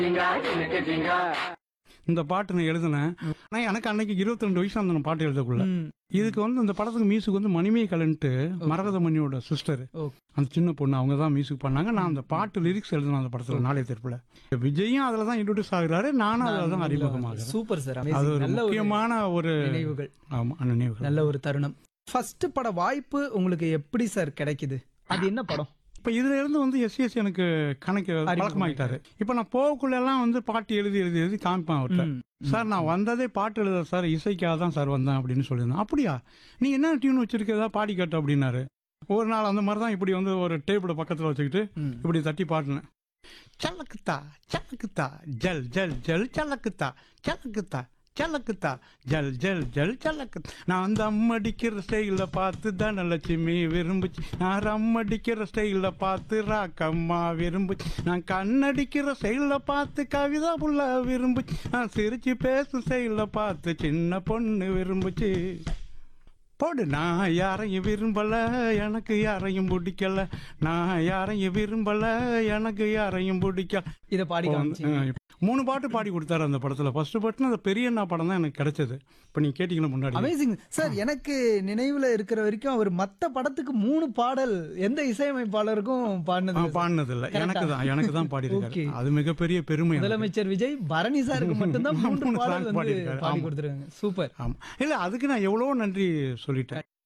இந்த பாட்டு நான் எழுதினேன் ஆனா எனக்கு அன்னைக்கு 22 வயசு அந்த பாட்டு எழுதக்குள்ள ம். இதுக்கு வந்து இந்த படத்துக்கு மியூசிக் வந்து மணிமே கலன்ட்டு மரகத மணியோட சிஸ்டர் ஓ. அந்த சின்ன பொண்ணு அவங்க தான் மியூசிக் பண்ணாங்க நான் அந்த பாட்டு லிரிக்ஸ் எழுதினேன் அந்த படத்துல நாளைய தெருப்புல விஜயும் அதுல தான் இன்ட்ரோடியூஸ் ஆகுறாரு நானும் அதுல தான் அறிமுகமாகிறேன் சூப்பர் சார் அது amazing. ஒரு நல்ல ஒரு முக்கியமான ஒரு நினைவுகள் ஆமா நினைவுகள் நல்ல ஒரு தருணம் ஃபர்ஸ்ட் பட வாய்ப்பு உங்களுக்கு எப்படி சார் கிடைக்குது அது என்ன படம் இப்ப இதுல இருந்து வந்து எஸ்எஸ் எனக்கு கணக்கு பழக்கமாயிட்டாரு இப்ப நான் போகக்குள்ள எல்லாம் வந்து பாட்டு எழுதி எழுதி எழுதி காமிப்பேன் அவர்கிட்ட ம். சார் நான் வந்ததே பாட்டு எழுத சார் இசைக்காக தான் சார் வந்தேன் அப்படின்னு சொல்லியிருந்தேன் அப்படியா நீ என்ன டியூன் வச்சிருக்கதா பாடி காட்டு அப்படின்னாரு ஒரு நாள் அந்த மாதிரி தான் இப்படி வந்து ஒரு டேபிள பக்கத்துல வச்சுக்கிட்டு ம். இப்படி தட்டி பாடினேன் சலக்குத்தா சலக்குத்தா ஜல் ஜல் ஜல் சலக்குத்தா சலக்குத்தா சலக்குத்தா ஜல் ஜல் ஜல் சலக்கு நான் தம் அடிக்கிற ஸ்டைல பார்த்து தனலட்சுமி விரும்புச்சு நான் ரம் அடிக்கிற ஸ்டைல பார்த்து ராக்கம்மா விரும்புச்சு நான் கண்ணடிக்கிற ஸ்டைல பார்த்து கவிதா புள்ள விரும்புச்சு நான் சிரிச்சு பேசும் ஸ்டைல பார்த்து சின்ன பொண்ணு விரும்புச்சு போடு நான் யாரையும் விரும்பல எனக்கு யாரையும் பிடிக்கல நான் யாரையும் விரும்பல எனக்கு யாரையும் பிடிக்கல இத பாடி இப்போ வந்து, காமிச்சீங்க அஹ், மூணு பாட்டு பாடி கொடுத்தாரு அந்த படத்துல ஃபர்ஸ்ட் பாட்டுனா அந்த பெரியண்ணா படம் தான் எனக்கு கிடைச்சது இப்ப நீங்க கேட்டீங்களா முன்னாடி அமேசிங் சார் எனக்கு நினைவுல இருக்கிற வரைக்கும் அவர் மத்த படத்துக்கு மூணு பாடல் எந்த இசையமைப்பாளருக்கும் பாடினது ஆ, இல்ல சார். பாடினது இல்ல எனக்கு தான் எனக்கு தான் பாடி Okay. அது மிகப்பெரிய பெருமை எனக்கு. முதலமைச்சர் விஜய் பரணி சாருக்கு மட்டும்தான் மூன்று மூணு பாடல் song வந்து பாடியிருக்காரு. பாடி ஆமா. கொடுத்துருக்காங்க சூப்பர் ஆமா இல்ல அதுக்கு நான் எவ்வளவோ நன்றி சொல்லிட்டேன்